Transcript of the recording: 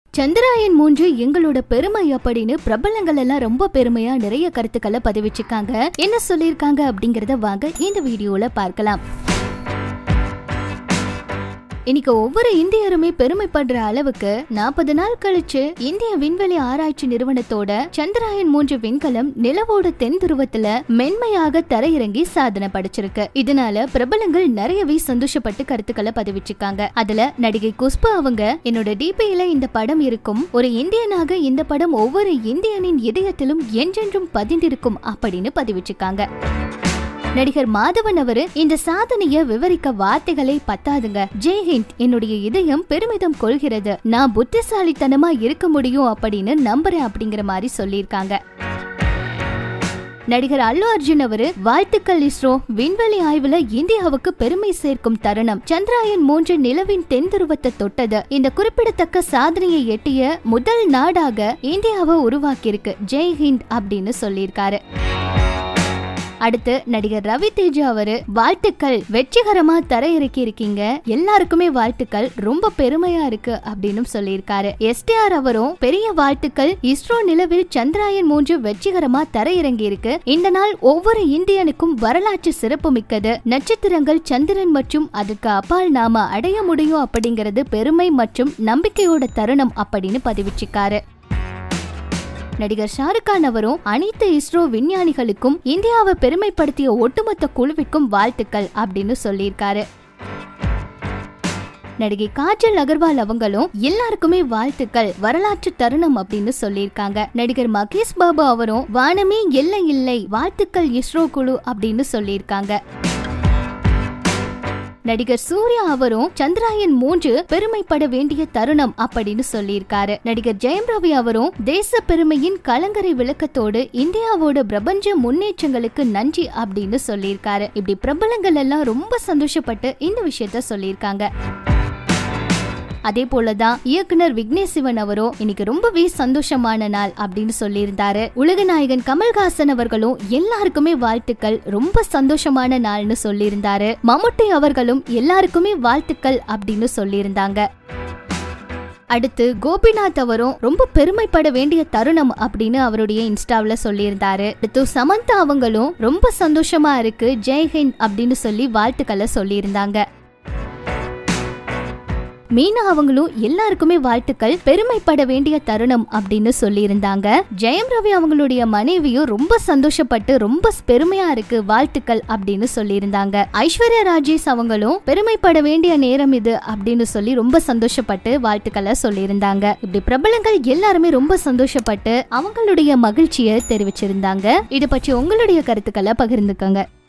சந்திராயன் மூன்று எங்களோட பெருமை அப்படின்னு பிரபலங்கள் எல்லாம் ரொம்ப பெருமையா நிறைய கருத்துக்களை பதிவிச்சிருக்காங்க என்ன சொல்லியிருக்காங்க அப்படிங்கறத வாங்க இந்த வீடியோல பார்க்கலாம் இன்னைக்கு ஒவ்வொரு இந்தியருமே பெருமைப்படுற அளவுக்கு நாற்பது நாள் கழிச்சு இந்திய விண்வெளி ஆராய்ச்சி நிறுவனத்தோட சந்திராயன் மூன்று விண்கலம் நிலவோட தென் துருவத்துல மென்மையாக தரையிறங்கி சாதனை படைச்சிருக்கு இதனால பிரபலங்கள் நிறையவே சந்தோஷப்பட்டு கருத்துக்களை பதிவிச்சிருக்காங்க அதுல நடிகை குஷ்பு அவங்க என்னோட டிபியில இந்த படம் இருக்கும் ஒரு இந்தியனாக இந்த படம் ஒவ்வொரு இந்தியனின் இதயத்திலும் என்றென்றும் பதிந்திருக்கும் அப்படின்னு பதிவிச்சிருக்காங்க நடிகர் மாதவன் அவரு இந்த சாதனைய விவரிக்க வார்த்தைகளே பத்தாதுங்க ஜெய்ஹிந்த் என்னுடைய இதயம் பெருமிதம் கொள்கிறது நான் புத்திசாலித்தனமா இருக்க முடியும் அப்படின்னு நம்புறேன் அப்படிங்கிற மாதிரி சொல்லியிருக்காங்க நடிகர் அல்லு அர்ஜுன் அவரு வாழ்த்துக்கள் இஸ்ரோ விண்வெளி ஆய்வுல இந்தியாவுக்கு பெருமை சேர்க்கும் தருணம் சந்திராயன் மூன்று நிலவின் தென் துருவத்தை தொட்டது இந்த குறிப்பிடத்தக்க சாதனையை எட்டிய முதல் நாடாக இந்தியாவை உருவாக்கியிருக்கு ஜெய் ஹிந்த் அப்படின்னு சொல்லியிருக்காரு அடுத்து நடிகர் ரவி தேஜா அவரு வாழ்த்துக்கள் வெற்றிகரமா தரையிறக்கி இருக்கீங்க எல்லாருக்குமே வாழ்த்துக்கள் ரொம்ப பெருமையா இருக்கு அப்படின்னு சொல்லியிருக்காரு எஸ்டிஆர் அவரும் பெரிய வாழ்த்துக்கள் இஸ்ரோ நிலவில் சந்திராயன் மூன்று வெற்றிகரமா தரையிறங்கி இருக்கு இந்த நாள் ஒவ்வொரு இந்தியனுக்கும் வரலாற்று சிறப்பு மிக்கது நட்சத்திரங்கள் சந்திரன் மற்றும் அதுக்கு அப்பால் நாம அடைய முடியும் அப்படிங்கிறது பெருமை மற்றும் நம்பிக்கையோட தருணம் அப்படின்னு பதிவிச்சிருக்காரு நடிகர் ஷாருக் கான் அவரும் அனைத்து இஸ்ரோ விஞ்ஞானிகளுக்கும் இந்தியாவை பெருமைப்படுத்திய ஒட்டுமொத்த குழுவிற்கும் வாழ்த்துக்கள் அப்படின்னு சொல்லியிருக்காரு நடிகை காஜல் அகர்வால் அவங்களும் எல்லாருக்குமே வாழ்த்துக்கள் வரலாற்று தருணம் அப்படின்னு சொல்லியிருக்காங்க நடிகர் மகேஷ் பாபு அவரும் வானமே எல்லை இல்லை வாழ்த்துக்கள் இஸ்ரோ குழு அப்படின்னு சொல்லியிருக்காங்க நடிகர் சூர்யா அவரும் சந்திராயன் மூன்று பெருமைப்பட வேண்டிய தருணம் அப்படின்னு சொல்லியிருக்காரு நடிகர் ஜெயம் ரவி அவரும் தேச பெருமையின் கலங்கரை விளக்கத்தோடு இந்தியாவோட பிரபஞ்ச முன்னேற்றங்களுக்கு நன்றி அப்படின்னு சொல்லியிருக்காரு இப்படி பிரபலங்கள் எல்லாம் ரொம்ப சந்தோஷப்பட்டு இந்த விஷயத்த சொல்லியிருக்காங்க அதே போலதான் இயக்குனர் விக்னேஷ் சிவன் அவரும் இன்னைக்கு ரொம்பவே சந்தோஷமான நாள் அப்படின்னு சொல்லியிருந்தாரு உலக நாயகன் கமல்ஹாசன் அவர்களும் எல்லாருக்குமே வாழ்த்துக்கள் ரொம்ப சந்தோஷமான நாள்னு சொல்லியிருந்தாரு மம்முட்டி அவர்களும் எல்லாருக்குமே வாழ்த்துக்கள் அப்படின்னு சொல்லியிருந்தாங்க அடுத்து கோபிநாத் அவரும் ரொம்ப பெருமைப்பட வேண்டிய தருணம் அப்படின்னு அவருடைய இன்ஸ்டாவில சொல்லியிருந்தாரு அடுத்து சமந்தா அவங்களும் ரொம்ப சந்தோஷமா இருக்கு ஜெய்ஹிந்த் அப்படின்னு சொல்லி வாழ்த்துக்களை சொல்லியிருந்தாங்க மீனா அவங்களும் எல்லாருக்குமே வாழ்த்துக்கள் பெருமைப்பட வேண்டிய தருணம் அப்படின்னு சொல்லியிருந்தாங்க ஜெயம் ரவி அவங்களுடைய மனைவியும் ரொம்ப சந்தோஷப்பட்டு ரொம்ப பெருமையா இருக்கு வாழ்த்துக்கள் அப்படின்னு சொல்லியிருந்தாங்க ஐஸ்வர்யா ராஜேஷ் அவங்களும் பெருமைப்பட வேண்டிய நேரம் இது அப்படின்னு சொல்லி ரொம்ப சந்தோஷப்பட்டு வாழ்த்துக்களை சொல்லியிருந்தாங்க இப்படி பிரபலங்கள் எல்லாருமே ரொம்ப சந்தோஷப்பட்டு அவங்களுடைய மகிழ்ச்சியை தெரிவிச்சிருந்தாங்க இது பற்றி உங்களுடைய கருத்துக்களை பகிர்ந்துக்கங்க